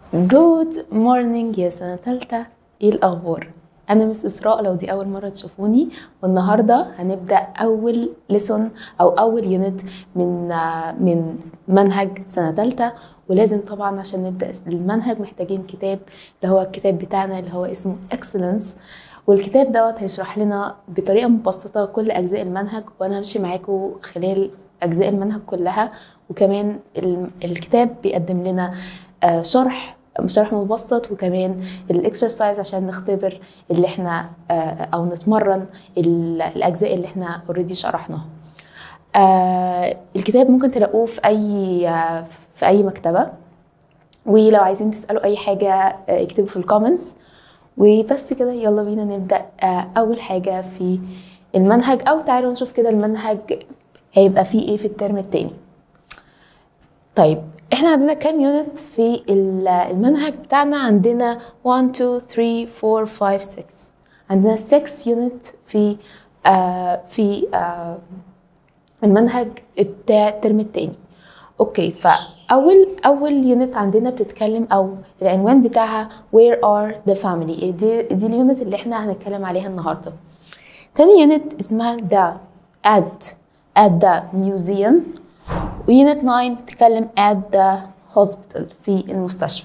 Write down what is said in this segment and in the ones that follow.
جود مورنينج يا سنة تالتة ايه الأخبار؟ أنا مس إسراء لو دي أول مرة تشوفوني والنهاردة هنبدأ أول ليسون أو أول يونت من آه، من منهج سنة تالتة ولازم طبعا عشان نبدأ المنهج محتاجين كتاب اللي هو الكتاب بتاعنا اللي هو اسمه اكسلنس والكتاب دوت هيشرح لنا بطريقة مبسطة كل أجزاء المنهج وأنا همشي معاكم خلال أجزاء المنهج كلها وكمان ال- الكتاب بيقدم لنا آه، شرح شرح مبسط وكمان الاكسرسايز عشان نختبر اللي احنا آه، او نتمرن ال- الاجزاء اللي احنا اوريدي شرحناها آه، الكتاب ممكن تلاقوه في اي آه، في اي مكتبه ولو عايزين تسالوا اي حاجه آه، اكتبوا في الكومنتس وبس كده يلا بينا نبدا آه، اول حاجه في المنهج او تعالوا نشوف كده المنهج هيبقى فيه ايه في الترم التاني طيب احنا عندنا كام يونت في ال- المنهج بتاعنا عندنا 1 2 3 4 5 6 عندنا 6 يونت في آه في آه المنهج بتاع الترم التاني اوكي فاول اول يونت عندنا بتتكلم او العنوان بتاعها where are the family دي دي اليونت اللي احنا هنتكلم عليها النهارده تاني يونت اسمها the at at the museum ويونت 9 بتتكلم at the hospital في المستشفى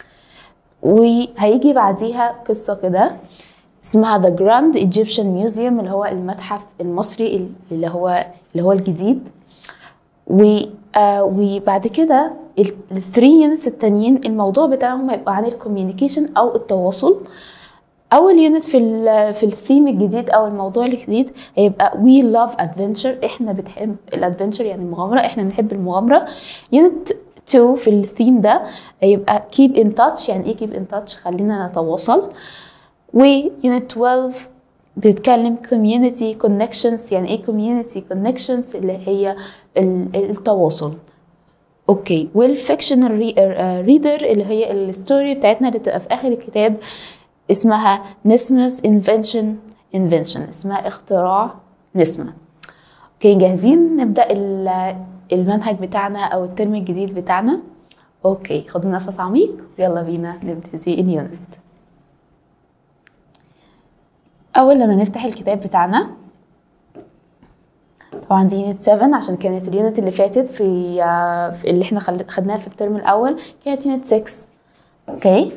وهيجي بعديها قصة كده اسمها The Grand Egyptian Museum اللي هو المتحف المصري اللي هو اللي هو الجديد و آه وبعد كده الثري يونتس التانيين الموضوع بتاعهم هيبقى عن الكوميونيكيشن او التواصل اول يونت في ال في الثيم الجديد او الموضوع الجديد هيبقى وي لاف ادفنتشر احنا بنحب الادفنتشر يعني المغامره احنا بنحب المغامره يونت 2 في الثيم ده هيبقى keep in touch يعني ايه keep in touch خلينا نتواصل ويونت 12 بيتكلم community connections يعني ايه community connections اللي هي ال- التواصل اوكي والفيكشنال ريدر اللي هي الستوري بتاعتنا اللي تبقى في اخر الكتاب اسمها نسمس انفنشن انفنشن اسمها اختراع نسمة اوكي جاهزين نبدا ال- المنهج بتاعنا او الترم الجديد بتاعنا اوكي خدوا نفس عميق يلا بينا نبتدي اليونت اول لما نفتح الكتاب بتاعنا طبعا دي يونت 7 عشان كانت اليونت اللي فاتت في, آه، في اللي احنا خل- خدناها في الترم الاول كانت يونت 6 اوكي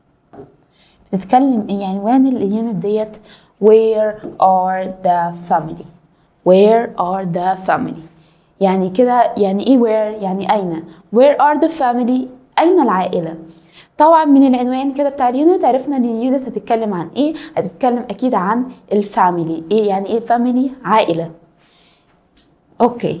نتكلم ايه عنوان اليونت ديت where are the family where are the family يعني كده يعني ايه where يعني اين where are the family اين العائله طبعا من العنوان كده بتاع اليونت عرفنا ان اليونت هتتكلم عن ايه هتتكلم اكيد عن الفاميلي ايه يعني ايه الفاميلي عائله اوكي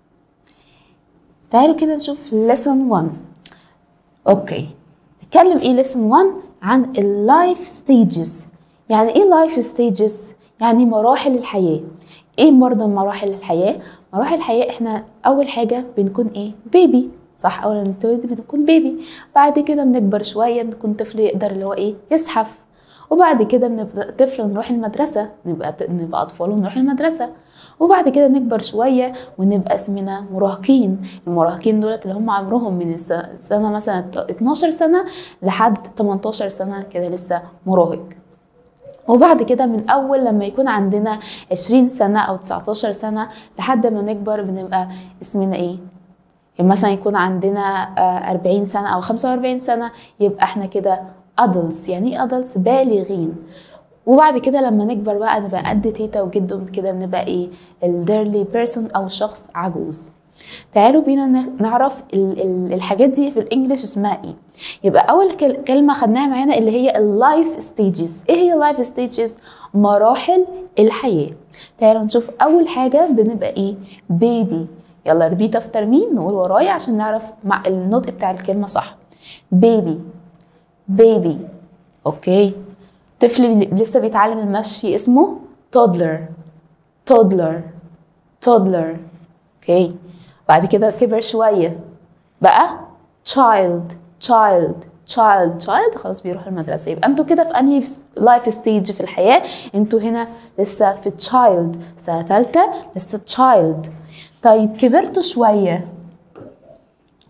تعالوا كده نشوف lesson 1 اوكي نتكلم ايه lesson 1 عن اللايف ستيجز يعني ايه لايف ستيجز يعني مراحل الحياه ايه برضه مراحل الحياه مراحل الحياه احنا اول حاجه بنكون ايه بيبي صح اول ما نتولد بنكون بيبي بعد كده بنكبر شويه بنكون طفل يقدر اللي هو ايه يزحف وبعد كده بنبقى طفل ونروح المدرسة نبقى نبقى أطفال ونروح المدرسة وبعد كده نكبر شوية ونبقى اسمنا مراهقين المراهقين دولت اللي هم عمرهم من الس- سنة مثلا 12 سنة لحد 18 سنة كده لسه مراهق وبعد كده من اول لما يكون عندنا 20 سنه او 19 سنه لحد ما نكبر بنبقى اسمنا ايه يعني مثلا يكون عندنا آه، 40 سنه او 45 سنه يبقى احنا كده adults يعني ايه adults بالغين وبعد كده لما نكبر بقى نبقى قد تيتا وجدو كده بنبقى ايه elderly person او شخص عجوز تعالوا بينا نخ- نعرف ال- ال- الحاجات دي في الانجليش اسمها ايه يبقى اول كل- كلمه خدناها معانا اللي هي اللايف ستيجز ايه هي اللايف ستيجز مراحل الحياه تعالوا نشوف اول حاجه بنبقى ايه بيبي يلا ريبيت افتر مين نقول ورايا عشان نعرف مع النطق بتاع الكلمه صح بيبي بيبي اوكي طفل اللي لسه بيتعلم المشي اسمه تودلر تودلر تودلر اوكي بعد كده كبر شويه بقى child child child child خلاص بيروح المدرسة يبقى انتوا كده في انهي لايف ستيج في الحياة انتوا هنا لسه في child سنة تالتة لسه child طيب كبرتوا شوية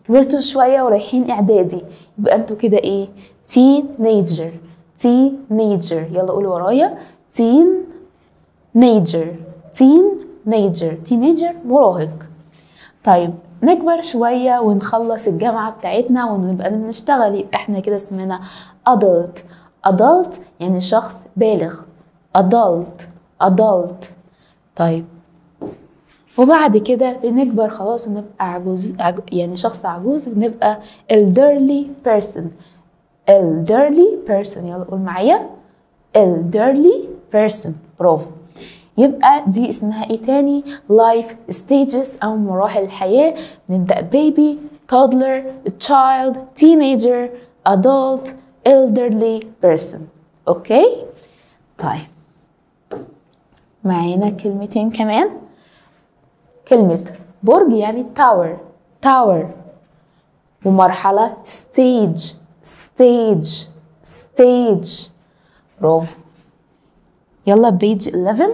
كبرتوا شوية ورايحين إعدادي يبقى انتوا كده إيه teenager teenager يلا قولوا ورايا teenager teenager teenager مراهق طيب نكبر شوية ونخلص الجامعة بتاعتنا ونبقى بنشتغل يبقى احنا كده اسمنا adult adult يعني شخص بالغ adult adult طيب وبعد كده بنكبر خلاص ونبقى عجوز عج... يعني شخص عجوز بنبقى elderly person elderly person يلا قول معايا elderly person برافو يبقى دي اسمها ايه تاني life stages او مراحل الحياة نبدأ baby toddler child teenager adult elderly person اوكي طيب معانا كلمتين كمان كلمة برج يعني tower tower ومرحلة stage stage stage برافو يلا بيج 11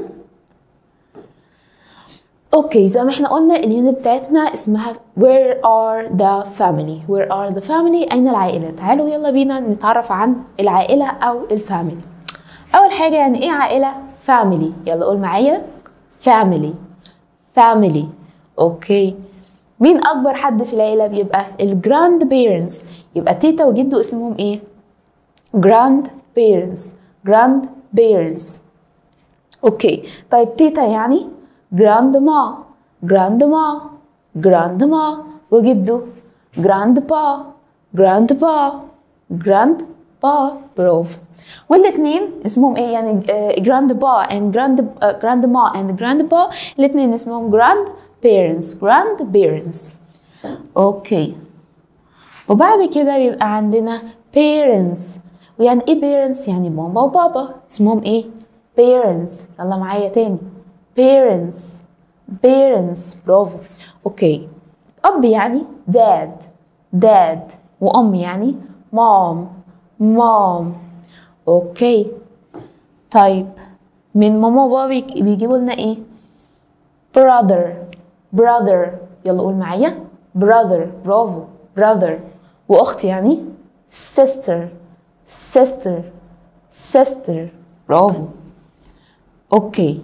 اوكي زي ما احنا قلنا اليونت بتاعتنا اسمها where are the family where are the family اين العائله تعالوا يلا بينا نتعرف عن العائله او الفاميلي اول حاجه يعني ايه عائله family يلا قول معايا family family اوكي مين اكبر حد في العيله بيبقى الجراند بيرنتس يبقى تيتا وجدو اسمهم ايه جراند بيرنتس جراند بيرنتس اوكي طيب تيتا يعني جراند ما جراند ما جراند ما وجدو جراند با جراند با جراند با برافو والاثنين اسمهم ايه يعني جراند با اند جراند جراند ما اند جراند با الاثنين اسمهم جراند بيرنتس جراند بيرنتس اوكي وبعد كده بيبقى عندنا parents ويعني ايه parents يعني ماما وبابا اسمهم ايه parents يلا معايا تاني parents parents برافو اوكي اب يعني dad dad وام يعني mom mom اوكي طيب من ماما وبابا بيجيبوا لنا ايه brother brother يلا قول معايا brother برافو brother واخت يعني sister sister sister برافو اوكي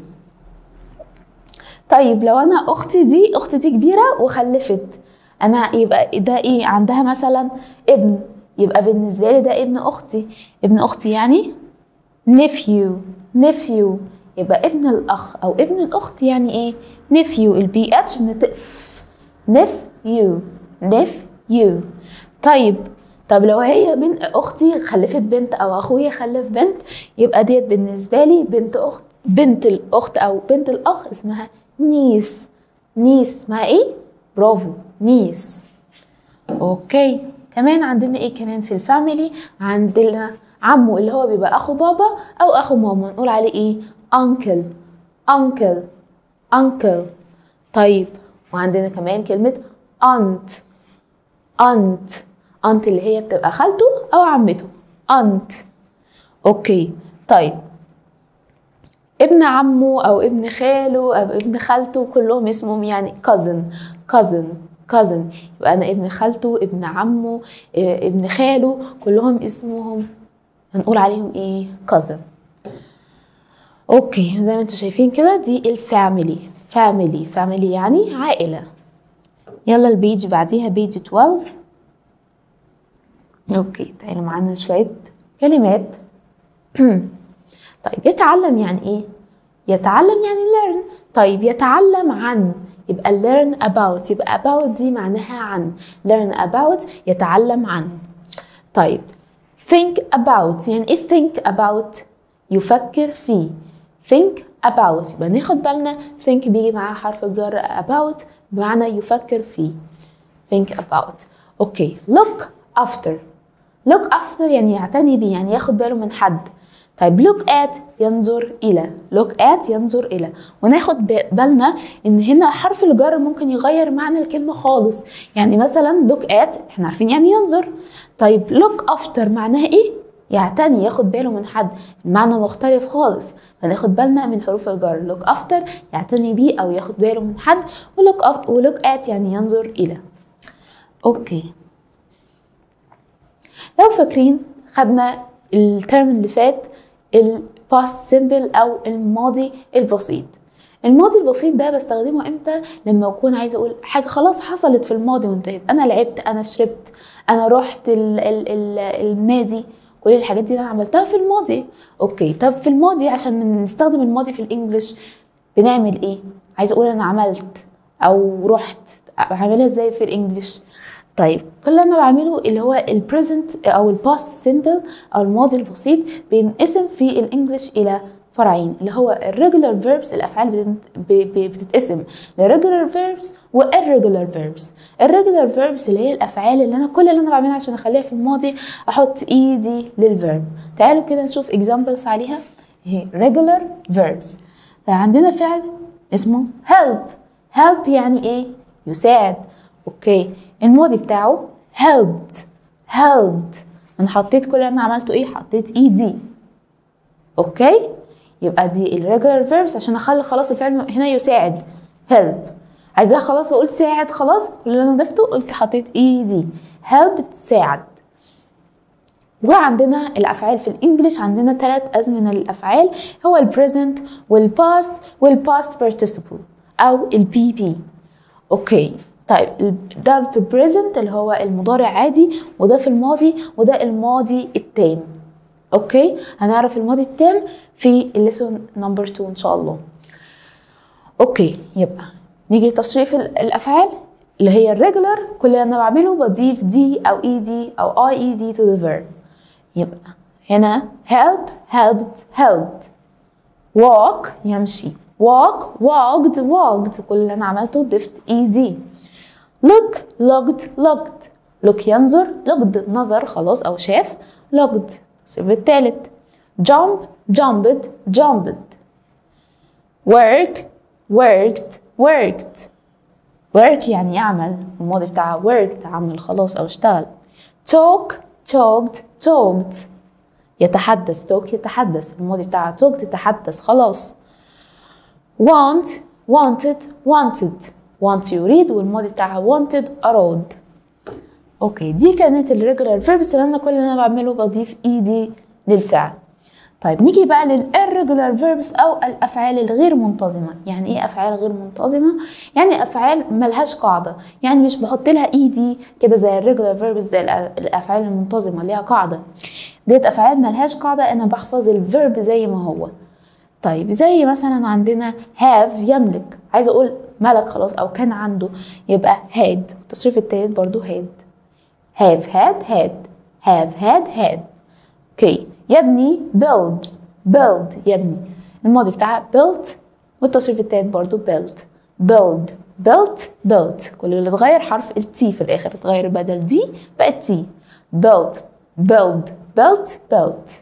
طيب لو انا اختي دي اختي دي كبيره وخلفت انا يبقى ده ايه عندها مثلا ابن يبقى بالنسبه لي ده ابن اختي ابن اختي يعني nephew nephew يبقى ابن الاخ او ابن الاخت يعني ايه nephew البي اتش بنتقف nephew nephew طيب طب لو هي بنت اختي خلفت بنت او اخويا خلف بنت يبقى ديت بالنسبه لي بنت اخت بنت الاخت او بنت الاخ اسمها نيس نيس اسمها ايه برافو نيس اوكي كمان عندنا ايه كمان في الفاميلي عندنا عمو اللي هو بيبقى اخو بابا او اخو ماما نقول عليه ايه uncle uncle uncle طيب وعندنا كمان كلمة aunt aunt aunt اللي هي بتبقى خالته أو عمته aunt أوكي طيب ابن عمه أو ابن خاله أو ابن خالته كلهم اسمهم يعني cousin cousin cousin يبقى أنا ابن خالته ابن عمه ابن خاله كلهم اسمهم هنقول عليهم ايه cousin اوكي زي ما انتم شايفين كده دي الفاميلي فاميلي فاميلي يعني عائلة يلا البيج بعديها بيج 12 اوكي تعالوا معانا شوية كلمات طيب يتعلم يعني ايه يتعلم يعني learn طيب يتعلم عن يبقى learn about يبقى about دي معناها عن learn about يتعلم عن طيب think about يعني ايه think about يفكر فيه think about يبقى ناخد بالنا think بيجي معاه حرف الجر about بمعنى يفكر فيه think about اوكي look after look after يعني يعتني بيه يعني ياخد باله من حد طيب look at ينظر إلى look at ينظر إلى وناخد بالنا إن هنا حرف الجر ممكن يغير معنى الكلمة خالص يعني مثلا look at احنا عارفين يعني ينظر طيب look after معناها إيه؟ يعتني ياخد باله من حد المعنى مختلف خالص فناخد بالنا من حروف الجر look after يعتني بيه أو ياخد باله من حد ولوك أف ولوك at يعني ينظر إلى اوكي لو فاكرين خدنا الترم اللي فات الباست سيمبل او الماضي البسيط الماضي البسيط ده بستخدمه امتى لما اكون عايزه اقول حاجه خلاص حصلت في الماضي وانتهت انا لعبت انا شربت انا رحت ال ال ال النادي كل الحاجات دي انا عملتها في الماضي اوكي طب في الماضي عشان نستخدم الماضي في الانجليش بنعمل ايه عايزه اقول انا عملت او رحت بعملها ازاي في الانجليش طيب كل اللي انا بعمله اللي هو البريزنت او الباست سيمبل او الماضي البسيط بينقسم في الانجليش الى فرعين اللي هو الريجولار فيربس الافعال بتتقسم لريجولار فيربس والريجولار فيربس الريجولار فيربس اللي هي الافعال اللي انا كل اللي انا بعملها عشان اخليها في الماضي احط ايدي للفيرب تعالوا كده نشوف اكزامبلز عليها هي ريجولار فيربس فعندنا فعل اسمه help help يعني ايه يساعد اوكي الماضي بتاعه helped helped انا حطيت كل اللي انا عملته ايه حطيت ايدي اوكي يبقى دي الريجولار فيربس عشان اخلي خلاص الفعل هنا يساعد help عايزاها خلاص واقول ساعد خلاص اللي انا ضفته قلت حطيت ايدي help تساعد وعندنا الافعال في الانجليش عندنا ثلاث ازمنه للافعال هو البريزنت والباست والباست participle او البي بي اوكي طيب ده في البريزنت اللي هو المضارع عادي وده في الماضي وده الماضي التام اوكي هنعرف الماضي التام في الليسون نمبر 2 ان شاء الله اوكي يبقى نيجي تصريف الافعال اللي هي الريجولار كل اللي انا بعمله بضيف دي او اي دي او اي اي دي to the verb يبقى هنا help helped helped walk يمشي walk walked walked كل اللي انا عملته ضفت اي دي look looked looked look ينظر looked نظر خلاص او شاف looked التصريف التالت jump jumped jumped work worked worked work يعني يعمل الماضي بتاعها worked عمل خلاص او اشتغل talk talked talked يتحدث talk يتحدث الماضي بتاعها talk تتحدث خلاص want wanted wanted want يريد والماضي بتاعها wanted أراد اوكي دي كانت الريجولار فيربس اللي انا كل اللي انا بعمله بضيف ايدي للفعل طيب نيجي بقى للirregular verbs او الافعال الغير منتظمه يعني ايه افعال غير منتظمه يعني افعال ملهاش قاعده يعني مش بحط لها ايدي كده زي الريجولار verbs زي الافعال المنتظمه ليها قاعده ديت افعال ملهاش قاعده انا بحفظ الفيرب زي ما هو طيب زي مثلا عندنا have يملك عايزه اقول ملك خلاص او كان عنده يبقى had التصريف التالت برضو had have had had have had had اوكي يبني build build يبني الماضي بتاعها built والتصريف التالت برضو built build built built كل اللي اتغير حرف التي في الاخر اتغير بدل دي بقت تي built build built built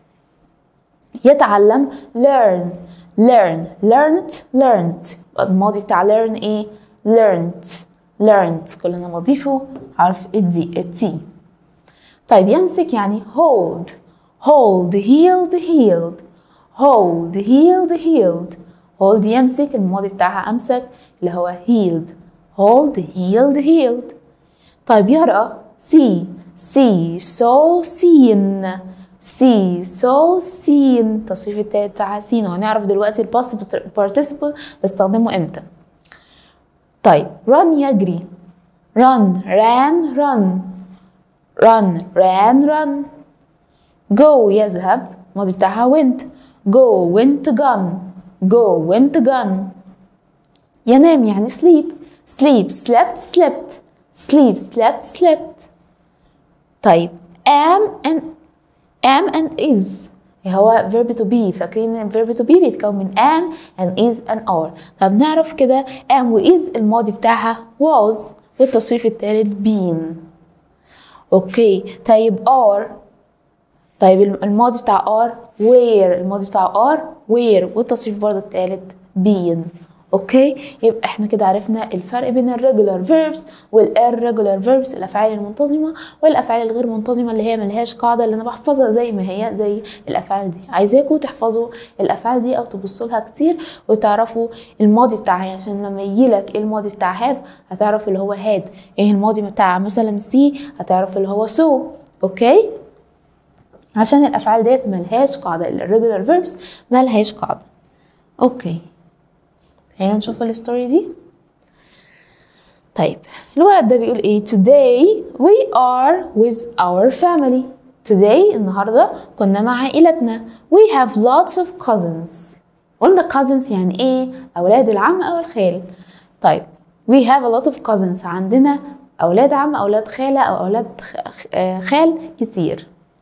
يتعلم learn learn learned learned الماضي بتاع learn ايه learned learned كل انا بضيفه حرف الدي التي طيب يمسك يعني hold hold healed healed hold healed healed hold يمسك الماضي بتاعها امسك اللي هو healed hold healed healed طيب يقرا see see so seen see so seen التصريف التالت بتاعها seen وهنعرف دلوقتي الباست participle بستخدمه امتى طيب run يجري run ran run run ran run go يذهب الماضي بتاعها went go went gone go went gone ينام يعني sleep sleep slept slept sleep slept slept طيب am and am and is هو verb to be فاكرين verb to be بيتكون من am and is and are طب نعرف كده am و is الماضي بتاعها was والتصريف التالت been اوكي طيب are طيب الماضي بتاع are where الماضي بتاع are where والتصريف برضه التالت been اوكي يبقى احنا كده عرفنا الفرق بين الريجولار فيربس والirregular فيربس الافعال المنتظمه والافعال الغير منتظمه اللي هي ملهاش قاعده اللي انا بحفظها زي ما هي زي الافعال دي عايزاكم تحفظوا الافعال دي او تبصوا لها كتير وتعرفوا الماضي بتاعها عشان لما يجيلك ايه الماضي بتاع هاف هتعرف اللي هو هاد ايه الماضي بتاع مثلا سي هتعرف اللي هو سو اوكي عشان الافعال ديت ملهاش قاعده الريجولار فيربس ملهاش قاعده اوكي خلينا نشوف الستوري دي طيب الولد ده بيقول ايه today we are with our family today النهارده كنا مع عائلتنا we have lots of cousins قلنا cousins يعني ايه اولاد العم او الخال طيب we have a lot of cousins عندنا اولاد عم اولاد خاله او اولاد خال كتير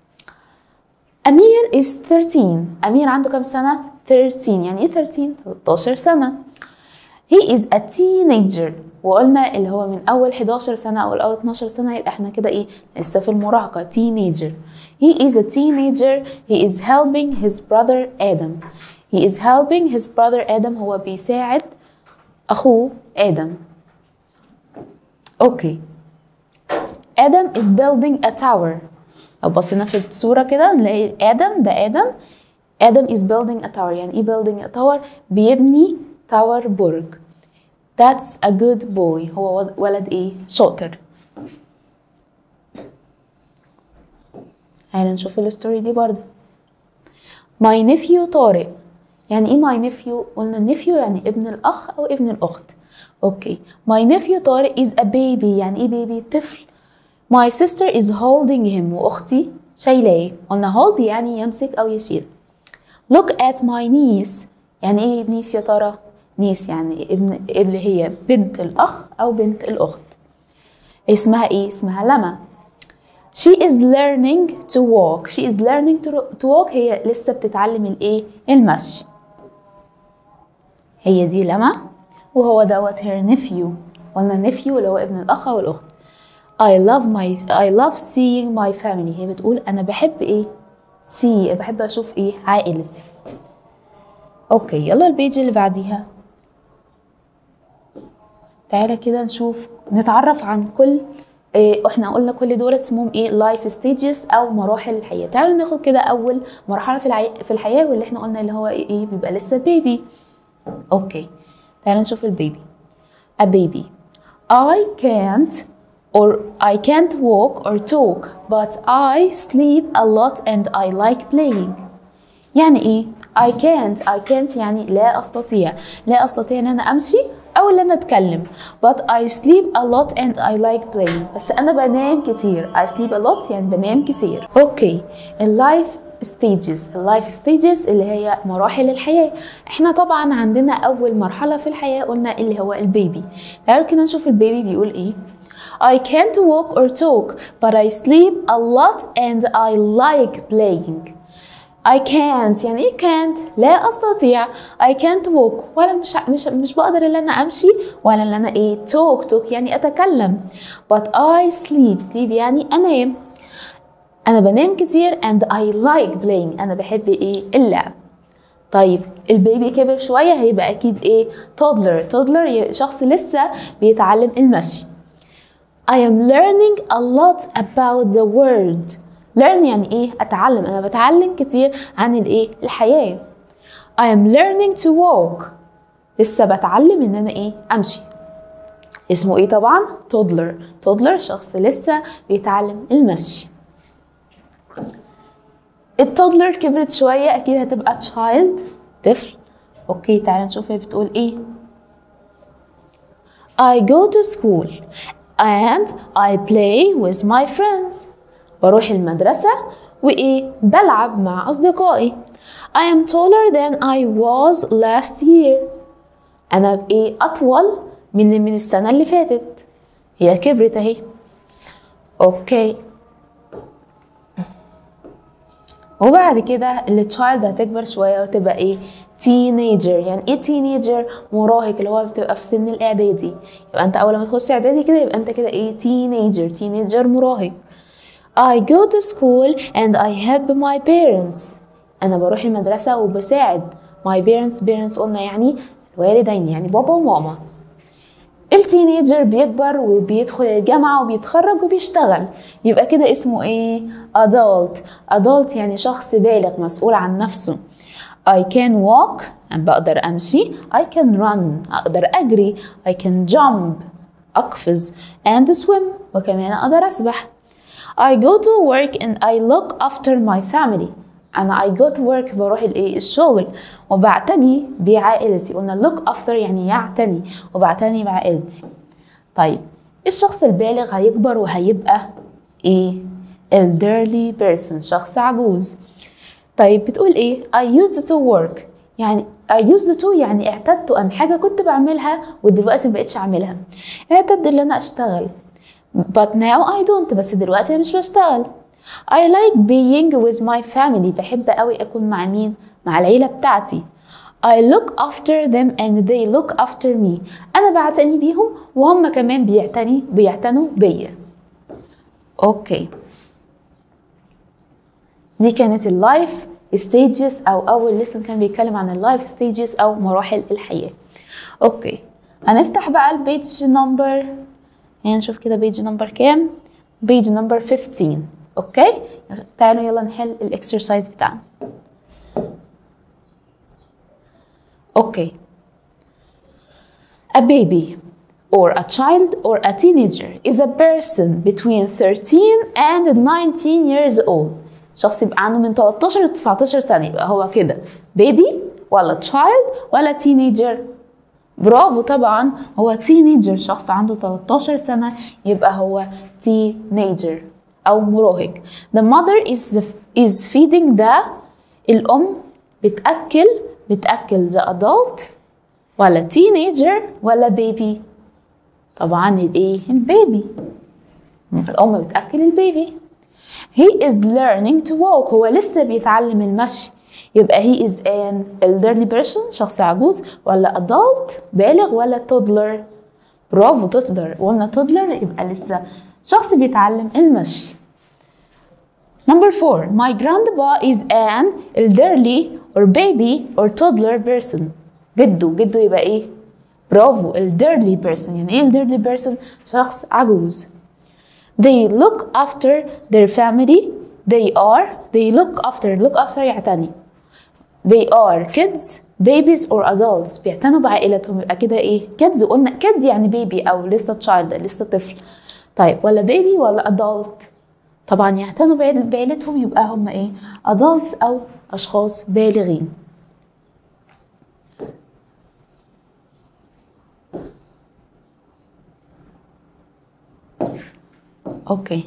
أمير is 13 أمير عنده كام سنة؟ 13 يعني إيه 13؟ 13 سنة He is a teenager وقلنا اللي هو من أول 11 سنة أو أول 12 سنة يبقى إحنا كده إيه لسه في المراهقة teenager He is a teenager He is helping his brother Adam He is helping his brother Adam هو بيساعد أخوه آدم أوكي آدم is building a tower لو بصينا في الصورة كده نلاقي آدم ده آدم آدم is building a tower يعني إيه building a tower بيبني تاور برج That's a good boy هو ولد إيه شاطر تعالى نشوف الستوري دي برضه My nephew طارق يعني ايه my nephew قلنا nephew يعني ابن الاخ او ابن الاخت اوكي my nephew طارق is a baby يعني ايه baby طفل My sister is holding him وأختي شايلاه قلنا hold يعني يمسك أو يشيل Look at my niece يعني إيه niece يا ترى؟ niece يعني ابن اللي هي بنت الأخ أو بنت الأخت اسمها إيه؟ اسمها لما She is learning to walk She is learning to, to walk هي لسه بتتعلم الإيه؟ المشي هي دي لما وهو دوت her nephew قلنا nephew اللي هو ابن الأخ أو الأخت I love my I love seeing my family هي بتقول أنا بحب إيه؟ see بحب أشوف إيه؟ عائلتي. أوكي يلا البيج اللي بعديها. تعالى كده نشوف نتعرف عن كل إيه احنا قلنا كل دول اسمهم ايه لايف ستيجز او مراحل الحياه تعالوا ناخد كده اول مرحله في العي... في الحياه واللي احنا قلنا اللي هو ايه بيبقى لسه بيبي اوكي تعالوا نشوف البيبي a baby I can't or I can't walk or talk but I sleep a lot and I like playing يعني ايه I can't I can't يعني لا استطيع لا استطيع ان انا امشي او ان انا اتكلم but I sleep a lot and I like playing بس انا بنام كتير I sleep a lot يعني بنام كتير اوكي اللايف stages اللايف stages اللي هي مراحل الحياة احنا طبعا عندنا اول مرحلة في الحياة قلنا اللي هو البيبي تعالوا كده نشوف البيبي بيقول ايه I can't walk or talk but I sleep a lot and I like playing I can't يعني ايه can't لا استطيع I can't walk ولا مش مش مش بقدر ان انا امشي ولا ان انا ايه talk talk يعني اتكلم but I sleep sleep يعني انام انا بنام كتير and I like playing انا بحب ايه اللعب طيب البيبي كبر شوية هيبقى أكيد إيه toddler toddler شخص لسه بيتعلم المشي I am learning a lot about the world learn يعني ايه اتعلم انا بتعلم كتير عن الايه الحياه I am learning to walk لسه بتعلم ان انا ايه امشي اسمه ايه طبعا toddler toddler شخص لسه بيتعلم المشي التودلر كبرت شوية أكيد هتبقى child طفل أوكي تعالى نشوف هي بتقول إيه I go to school and I play with my friends بروح المدرسة وإيه بلعب مع أصدقائي I am taller than I was last year أنا إيه أطول من من السنة اللي فاتت هي كبرت أهي أوكي وبعد كده التشايلد هتكبر شوية وتبقى إيه تينيجر يعني ايه تينيجر مراهق اللي هو بتبقى في سن الاعدادي يبقى انت اول ما تخش اعدادي كده يبقى انت كده ايه تينيجر تينيجر مراهق I go to school and I help my parents أنا بروح المدرسة وبساعد my parents parents قلنا يعني الوالدين يعني بابا وماما التينيجر بيكبر وبيدخل الجامعة وبيتخرج وبيشتغل يبقى كده اسمه ايه adult adult يعني شخص بالغ مسؤول عن نفسه I can walk بقدر أمشي I can run أقدر أجري I can jump أقفز and swim وكمان أقدر أسبح I go to work and I look after my family أنا I go to work بروح الإيه الشغل وبعتني بعائلتي قلنا look after يعني يعتني وبعتني بعائلتي طيب الشخص البالغ هيكبر وهيبقى إيه elderly person شخص عجوز طيب بتقول إيه I used to work يعني I used to يعني اعتدت أن حاجة كنت بعملها ودلوقتي مبقتش أعملها اعتد إن أنا أشتغل but now I don't بس دلوقتي أنا مش بشتغل I like being with my family بحب قوي أكون مع مين؟ مع العيلة بتاعتي I look after them and they look after me أنا بعتني بيهم وهم كمان بيعتني بيعتنوا بيا أوكي دي كانت اللايف ستيجز أو أول لسن كان بيتكلم عن اللايف ستيجز أو مراحل الحياة أوكي هنفتح بقى البيج نمبر نشوف كده بيج نمبر كام بيج نمبر 15 اوكي تعالوا يلا نحل الاكسرسايز بتاعنا اوكي a baby or a child or a teenager is a person between 13 and 19 years old شخص يبقى عنده من 13 ل 19 سنة يبقى هو كده بيبي ولا child ولا teenager برافو طبعا هو تينيجر شخص عنده 13 سنة يبقى هو teenager أو مراهق the mother is is feeding the الأم بتأكل بتأكل the adult ولا teenager ولا baby طبعا الايه البيبي الأم بتأكل البيبي he is learning to walk هو لسه بيتعلم المشي يبقى he is an elderly person شخص عجوز ولا adult بالغ ولا toddler برافو toddler قلنا toddler يبقى لسه شخص بيتعلم المشي Number four, my grandpa is an elderly or baby or toddler person. جده جده يبقى ايه؟ برافو elderly person يعني ايه elderly person؟ شخص عجوز. They look after their family. They are they look after look after يعتني. They are kids, babies or adults بيعتنوا بعائلتهم يبقى كده ايه؟ kids قلنا kid يعني بيبي او لسه child لسه طفل. طيب ولا بيبي ولا adult؟ طبعا يعتنوا بعيلتهم يبقى هم ايه adults او اشخاص بالغين اوكي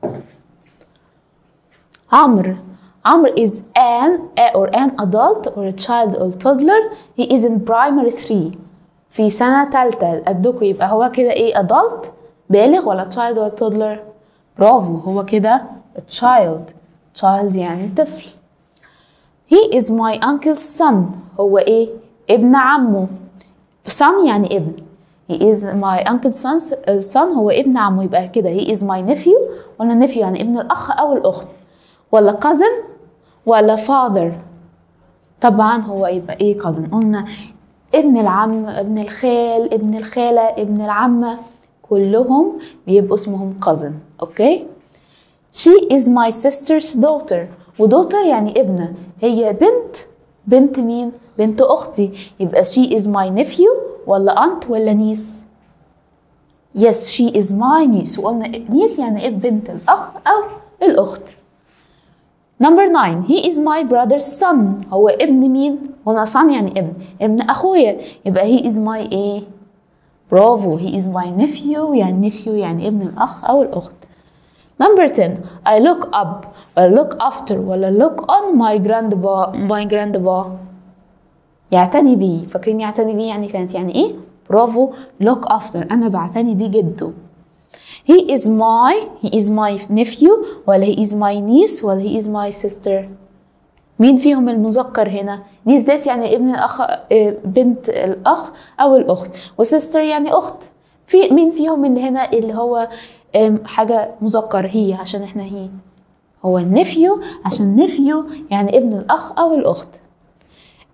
عمرو عمرو is an or an adult or a child or toddler he is in primary 3 في سنة تالتة قدكم يبقى هو كده ايه adult بالغ ولا child ولا toddler برافو هو كده child child يعني طفل he is my uncle's son هو ايه ابن عمه son يعني ابن he is my uncle's son, son هو ابن عمه يبقى كده he is my nephew ولا nephew يعني ابن الاخ او الاخت ولا cousin ولا father طبعا هو يبقى ايه cousin قلنا ابن العم ابن الخال ابن الخالة ابن العمة كلهم بيبقوا اسمهم cousin اوكي She is my sister's daughter ودوتر يعني ابنة هي بنت بنت مين؟ بنت أختي يبقى she is my nephew ولا aunt ولا نيس؟ Yes she is my niece وقلنا نيس يعني اب بنت الأخ أو الأخت Number nine he is my brother's son هو ابن مين؟ هنا son يعني ابن ابن أخويا يبقى he is my ايه؟ برافو he is my nephew يعني nephew يعني ابن الأخ أو الأخت Number 10 I look up ولا look after ولا look on my grandpa my grandpa يعتني بيه فاكرين يعتني بيه يعني كانت يعني ايه برافو look after انا بعتني بيه جده he is my he is my nephew ولا he is my niece ولا he is my sister مين فيهم المذكر هنا نيس ديت يعني ابن الاخ بنت الاخ او الاخت وسيستر يعني اخت في مين فيهم اللي هنا اللي هو حاجه مذكر هي عشان احنا هي هو النفيو عشان نفيو يعني ابن الاخ او الاخت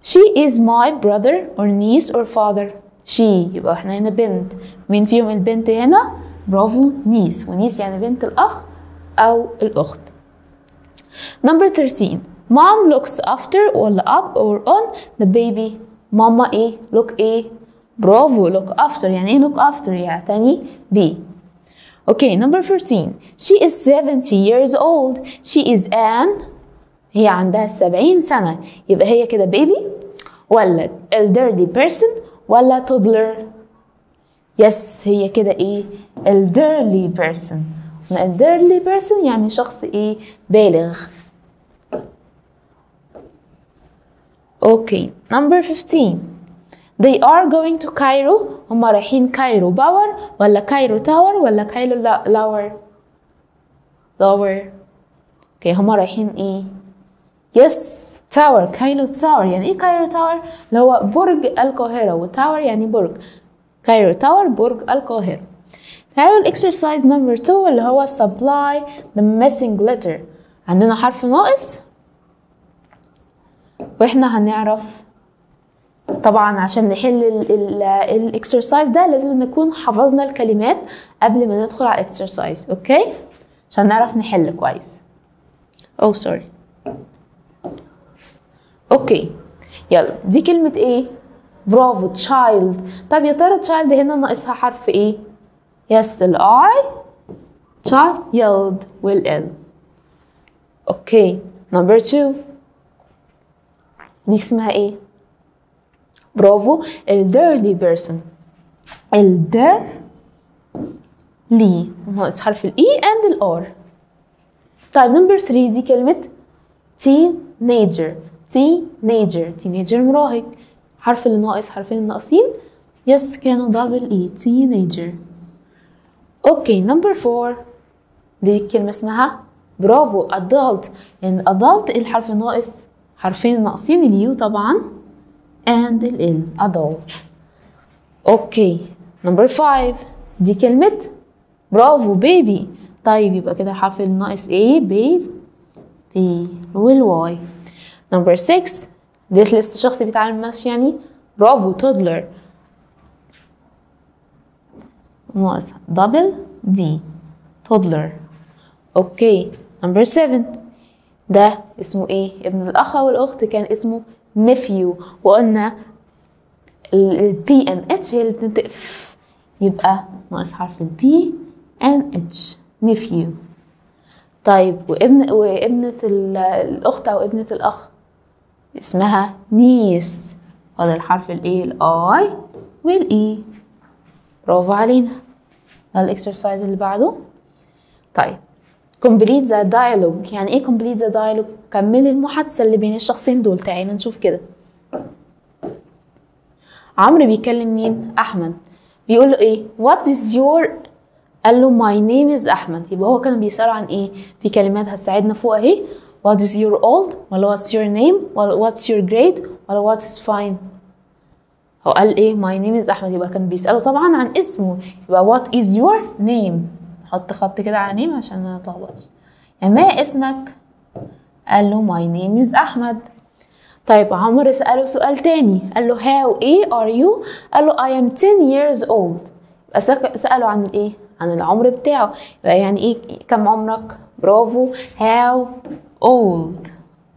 she is my brother or niece or father she يبقى احنا هنا بنت مين فيهم البنت هنا برافو نيس ونيس يعني بنت الأخ أو الأخت number 13 mom looks after ولا up or on the baby ماما ايه look ايه برافو look after يعني ايه look after يعتني بيه Okay, number 14. She is 70 years old. She is an هي عندها 70 سنة يبقى هي كده baby ولا elderly person ولا toddler يس هي كده ايه elderly person elderly person يعني شخص ايه بالغ اوكي number 15 they are going to Cairo هم رايحين كايرو باور ولا كايرو تاور ولا كايرو لاور لاور اوكي هم رايحين ايه يس تاور كايرو تاور يعني ايه كايرو تاور اللي هو برج القاهرة وتاور يعني برج كايرو تاور برج القاهرة تعالوا الاكسرسايز نمبر 2 اللي هو supply the missing letter عندنا حرف ناقص واحنا هنعرف طبعا عشان نحل الاكسرسايز ده لازم نكون حفظنا الكلمات قبل ما ندخل على الاكسرسايز اوكي عشان نعرف نحل كويس او oh, سوري اوكي يلا دي كلمة ايه برافو تشايلد طب يا ترى تشايلد هنا ناقصها حرف ايه يس الاي child والال اوكي نمبر 2 دي اسمها ايه برافو elderly person elderly ناقص حرف الاي and الار طيب نمبر 3 دي كلمة teenager teenager teenager مراهق حرف اللي ناقص حرفين الناقصين يس كانوا دبل اي teenager اوكي نمبر 4 دي كلمة اسمها برافو adult يعني adult الحرف الناقص حرفين الناقصين اليو طبعا and ال adult اوكي نمبر 5 دي كلمة برافو بيبي طيب يبقى كده الحرف الناقص ايه بي بي والواي نمبر 6 ديت لسه شخص بيتعلم ماشي يعني برافو تودلر ناقص دبل دي تودلر اوكي نمبر 7 ده اسمه ايه ابن الاخ او الاخت كان اسمه نفيو وقلنا البي ان اتش هي اللي بتنطق ف يبقى ناقص حرف البي ان اتش نفيو طيب وابن وابنة الاخت او ابنة الاخ اسمها نيس فاضل حرف الايه الاي والاي برافو علينا الاكسرسايز اللي بعده طيب complete the dialogue يعني ايه complete the dialogue كملي المحادثة اللي بين الشخصين دول تعالى نشوف كده عمرو بيكلم مين احمد بيقول له ايه what is your قال له my name is احمد يبقى هو كان بيسأله عن ايه في كلمات هتساعدنا فوق اهي what is your old ولا what's your name ولا what's your grade ولا what is fine هو قال ايه my name is احمد يبقى كان بيسأله طبعا عن اسمه يبقى what is your name حط خط كده على نيم عشان ما نتلخبطش يعني ما اسمك قال له my name is احمد طيب عمرو سأله سؤال تاني قال له how ايه are you قال له I am 10 years old يبقى سأله عن الايه عن العمر بتاعه يبقى يعني ايه كم عمرك برافو how old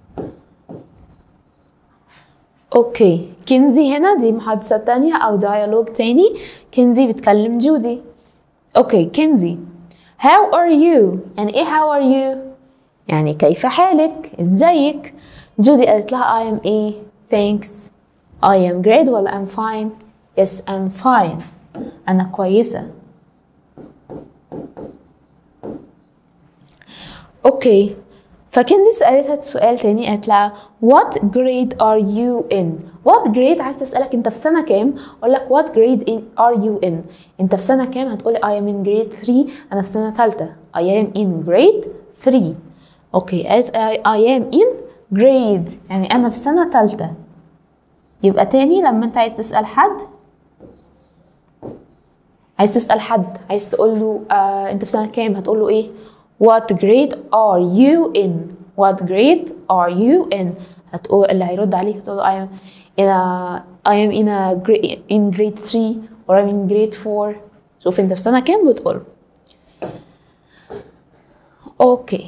اوكي كنزي هنا دي محادثة تانية او ديالوج تاني كنزي بتكلم جودي اوكي كنزي how are you يعني ايه how are you يعني كيف حالك ازيك جودي قالت لها I am ايه thanks I am great ولا I'm fine yes I'm fine أنا كويسة اوكي فكنزي سألتها سؤال تاني قالت لها what grade are you in what grade عايز تسألك انت في سنة كام اقول لك what grade in are you in انت في سنة كام هتقولي I am in grade 3 انا في سنة ثالثة I am in grade 3 اوكي قالت I am in grade يعني انا في سنة ثالثة يبقى تاني لما انت عايز تسأل حد عايز تسأل حد عايز تقول له آه انت في سنة كام هتقول له ايه What grade are you in? What grade are you in? هتقول اللي هيرد عليك هتقول له I am in a I am in a grade in grade 3 or I'm in grade 4 شوف انت في سنة كام بتقول اوكي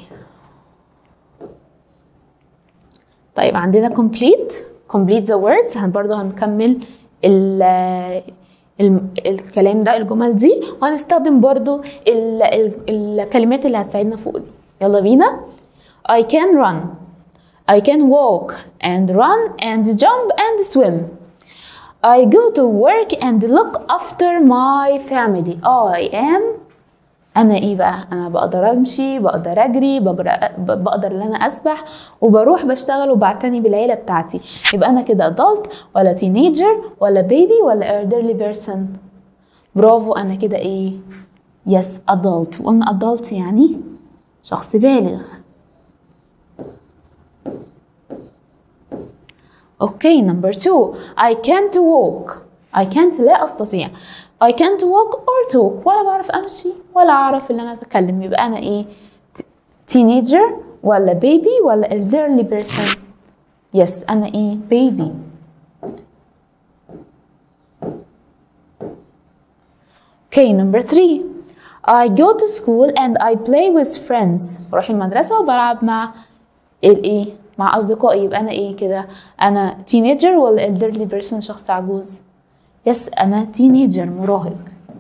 طيب عندنا complete complete the words هن برضه هنكمل ال ال- الكلام ده الجمل دي وهنستخدم برضو ال ال الكلمات اللي هتساعدنا فوق دي يلا بينا I can run I can walk and run and jump and swim I go to work and look after my family I am انا ايه بقى انا بقدر امشي بقدر اجري بقدر بقدر ان انا اسبح وبروح بشتغل وبعتني بالعيله بتاعتي يبقى انا كده adult ولا teenager ولا baby ولا elderly person برافو انا كده ايه يس adult وقلنا adult يعني شخص بالغ اوكي نمبر 2 I can't walk I can't لا استطيع I can't walk or talk ولا بعرف امشي ولا اعرف ان انا اتكلم يبقى انا ايه teenager ولا baby ولا elderly person يس انا ايه baby Okay, number three. I go to school and I play with friends. بروح المدرسة وبلعب مع الايه؟ مع أصدقائي يبقى أنا إيه كده؟ أنا teenager ولا elderly person شخص عجوز؟ يس أنا teenager مراهق.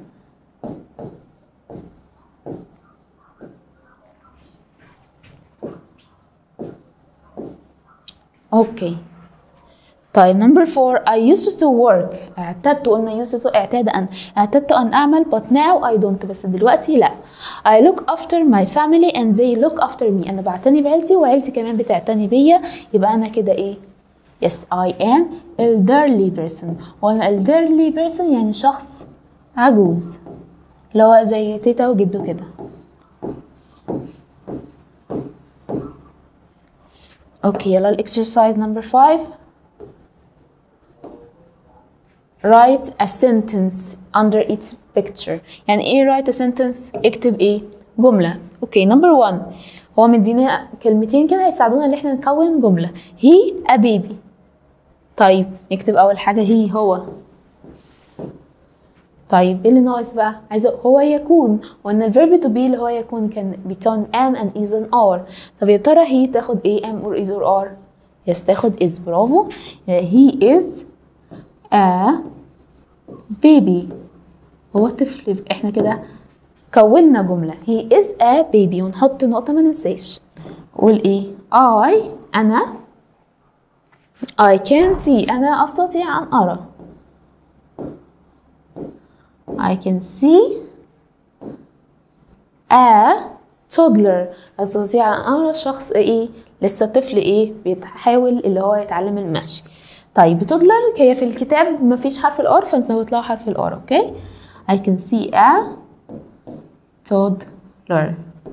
اوكي طيب نمبر فور I used to work اعتدت قلنا used to اعتاد أن اعتدت أن أعمل but now I don't بس دلوقتي لا I look after my family and they look after me أنا بعتني بعيلتي وعيلتي كمان بتعتني بيا يبقى أنا كده إيه Yes I am elderly person قلنا elderly person يعني شخص عجوز اللي هو زي تيتا وجدو كده اوكي يلا الاكسرسايز نمبر 5 write a sentence under each picture يعني ايه write a sentence اكتب ايه جملة اوكي نمبر 1 هو مدينا كلمتين كده هيساعدونا ان احنا نكون جملة he a baby طيب نكتب اول حاجة he هو طيب ايه اللي ناقص بقى عايزه هو يكون وان الفيرب تو بي اللي هو يكون كان بيكون am and is and are طب يا ترى he تاخد ايه am or is or are يس تاخد is برافو he is a baby هو طفل احنا كده كونا جملة he is a baby ونحط نقطة ما ننساش قول ايه I أنا I can see أنا أستطيع أن أرى I can see a toddler أستطيع أن أرى شخص إيه لسه طفل إيه بيحاول اللي هو يتعلم المشي طيب toddler هي في الكتاب مفيش حرف الآر فنزود لها حرف الآر أوكي I can see a toddler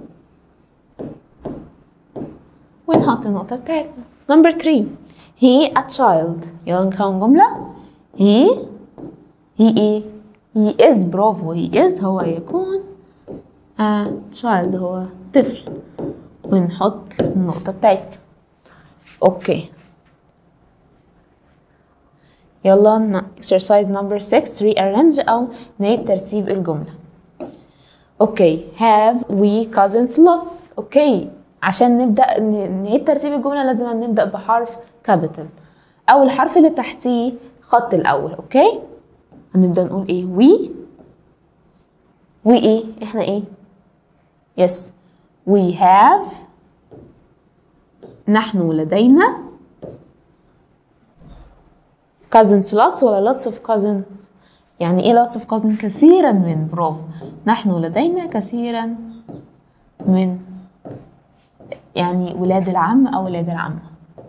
ونحط النقطة بتاعتنا number three he a child يلا نكون جملة he he ايه he is برافو he is هو يكون a child هو طفل ونحط النقطة بتاعتنا اوكي يلا exercise number 6 rearrange أو نعيد ترتيب الجملة اوكي have we cousins lots اوكي عشان نبدأ نعيد ترتيب الجملة لازم نبدأ بحرف capital أو الحرف اللي تحتيه خط الأول اوكي هنبدأ نقول ايه we we ايه احنا ايه yes we have نحن لدينا cousins lots ولا lots of cousins يعني ايه lots of cousins كثيرا من برافو نحن لدينا كثيرا من يعني ولاد العم او ولاد العمة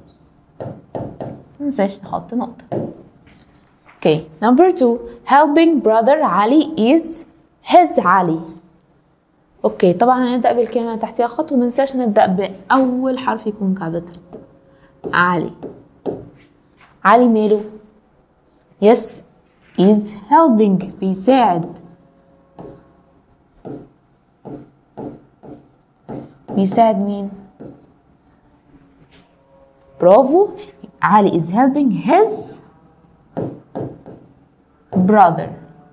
منساش نحط نقطة Okay, number two, helping brother Ali is his Ali. اوكي طبعا هنبدأ بالكلمة اللي تحتها خط وننساش نبدأ بأول حرف يكون كابيتال علي علي ماله yes is helping بيساعد بيساعد مين برافو علي is helping his brother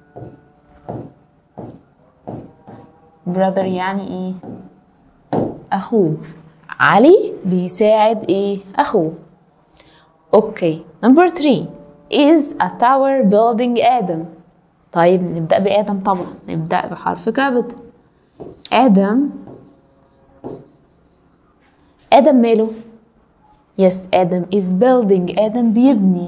brother يعني ايه اخوه علي بيساعد ايه اخوه اوكي نمبر 3 is a tower building آدم طيب نبدأ بآدم طبعا نبدأ بحرف كابت آدم آدم ماله يس آدم is building آدم بيبني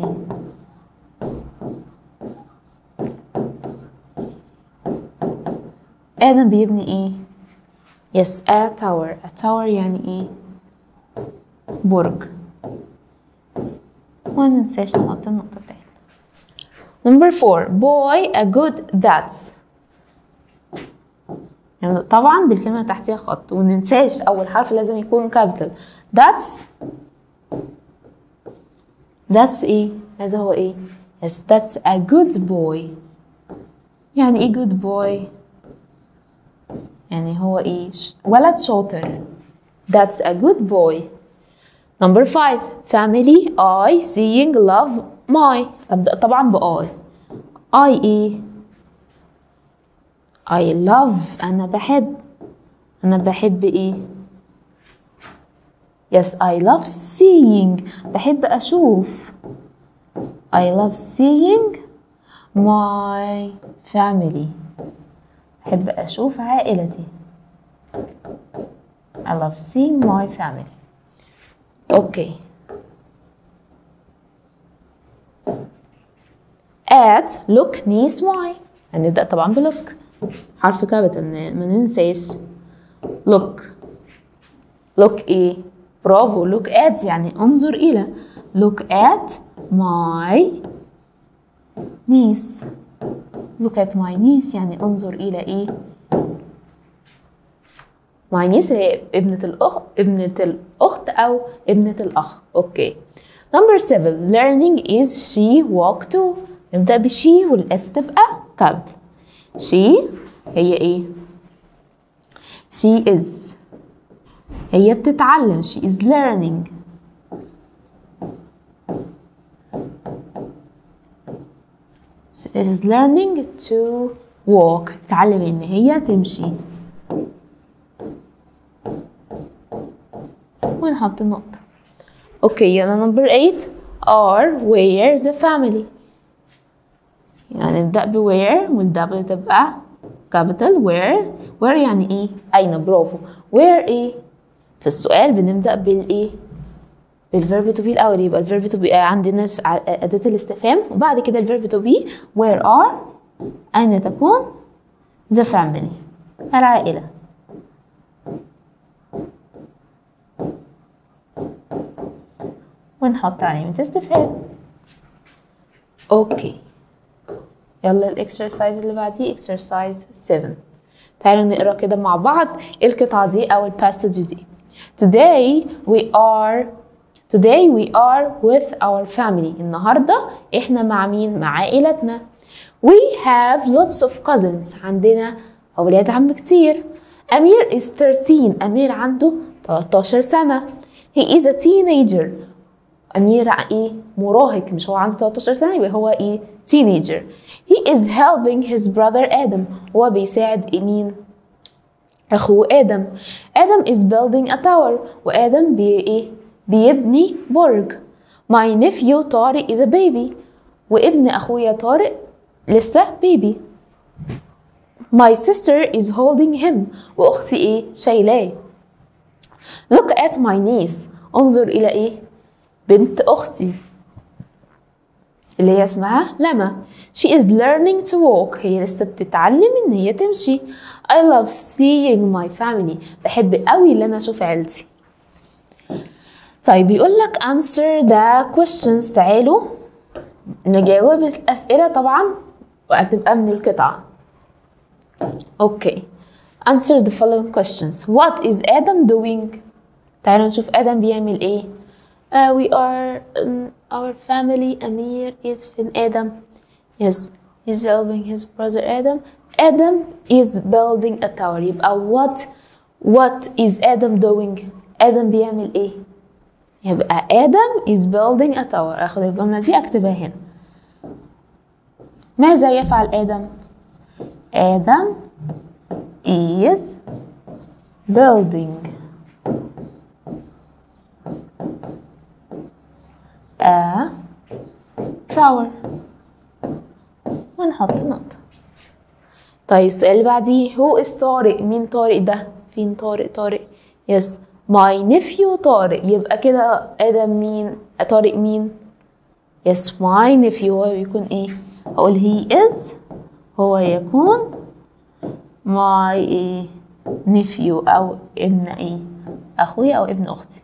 آدم بيبني إيه؟ يس a tower a tower يعني إيه؟ برج وما ننساش نحط النقطة بتاعتنا Number four boy a good that's يعني طبعا بالكلمة اللي تحتيها خط وننساش أول حرف لازم يكون كابيتال that's that's إيه؟ هذا هو إيه؟ yes that's a good boy يعني إيه good boy؟ يعني هو إيه؟ ولد شاطر that's a good boy Number five family I seeing love my أبدأ طبعا ب I I إيه I love أنا بحب أنا بحب إيه Yes I love seeing بحب أشوف I love seeing my family بحب أشوف عائلتي I love seeing my family اوكي at look نيس واي هنبدأ طبعا بلوك حرف كابيتال ما ننساش look look ايه برافو look at يعني انظر الى look at my niece look at my niece يعني انظر الى ايه my niece هي ابنة الأخ ابنة الأخت أو ابنة الأخ أوكي number seven learning is she walk to نبدأ بشي والاس تبقى كاب she هي ايه she is هي بتتعلم she is learning she is learning to walk تتعلم ان هي تمشي ونحط النقطة اوكي يلا نمبر 8 are where the family يعني نبدأ ب where والدبل تبقى capital where where يعني ايه أين برافو where ايه في السؤال بنبدأ بالايه بالفيرب تو بي الأول يبقى الفيرب تو بي عندنا أداة الاستفهام وبعد كده الفيرب تو بي where are أين تكون the family العائلة ونحط علامة استفهام اوكي يلا الاكسرسايز اللي بعديه اكسرسايز 7 تعالوا نقرا كده مع بعض القطعة دي او الباسج دي Today we are Today we are with our family النهاردة احنا مع مين؟ مع عائلتنا We have lots of cousins عندنا أولاد عم كتير أمير is 13 أمير عنده 13 سنة He is a teenager أمير إيه مراهق مش هو عنده 13 سنة يبقى هو إيه teenager He is helping his brother آدم هو بيساعد مين أخوه آدم آدم is building a tower وآدم بي إيه بيبني برج My nephew طارق is a baby وابن أخويا طارق لسه بيبي My sister is holding him وأختي إيه شايلاه Look at my niece انظر إلى إيه بنت أختي اللي هي اسمها لما She is learning to walk هي لسه بتتعلم إن هي تمشي I love seeing my family بحب قوي إن أنا أشوف عيلتي طيب بيقول لك answer the questions تعالوا نجاوب الأسئلة طبعا وهتبقى من القطعة اوكي answer the following questions what is Adam doing تعالوا نشوف آدم بيعمل ايه uh, we are in our family أمير is فين آدم yes he's helping his brother Adam Adam is building a tower يبقى what what is Adam doing آدم بيعمل ايه يبقى آدم is building a tower اخد الجملة دي اكتبها هنا ماذا يفعل آدم؟ آدم is building a tower ونحط نقطة طيب السؤال اللي بعديه who is طارق مين طارق ده فين طارق طارق يس my nephew طارق يبقى كده آدم مين طارق مين يس my nephew هو يكون ايه هقول he is هو يكون my ايه nephew او ابن ايه اخويا او ابن اختي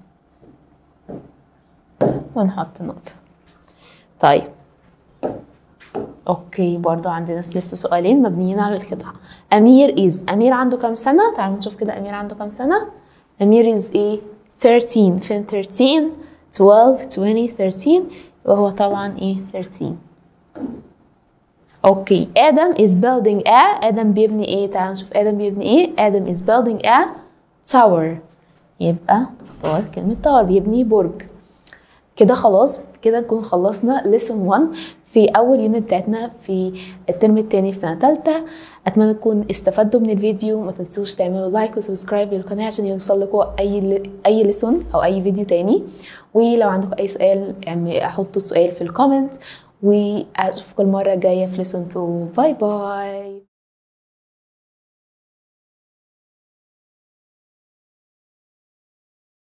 ونحط نقطة طيب اوكي برضو عندنا لسه سؤالين مبنيين على القطعة امير از امير عنده كام سنة تعالوا نشوف كده امير عنده كام سنة امير از ايه 13 فين 13 12 20 13 وهو طبعا ايه 13 اوكي ادم is building a ادم بيبني ايه تعالوا نشوف ادم بيبني ايه ادم is building a tower يبقى نختار كلمة tower بيبني برج كده خلاص كده نكون خلصنا lesson 1 في اول يونت بتاعتنا في الترم الثاني في سنه ثالثه اتمنى تكون استفدتوا من الفيديو ما تنسوش تعملوا لايك وسبسكرايب للقناه عشان يوصل لكم اي اي ليسون او اي فيديو تاني ولو عندكم اي سؤال يعني حطوا السؤال في الكومنت واشوفكم المره الجايه في ليسون 2 باي باي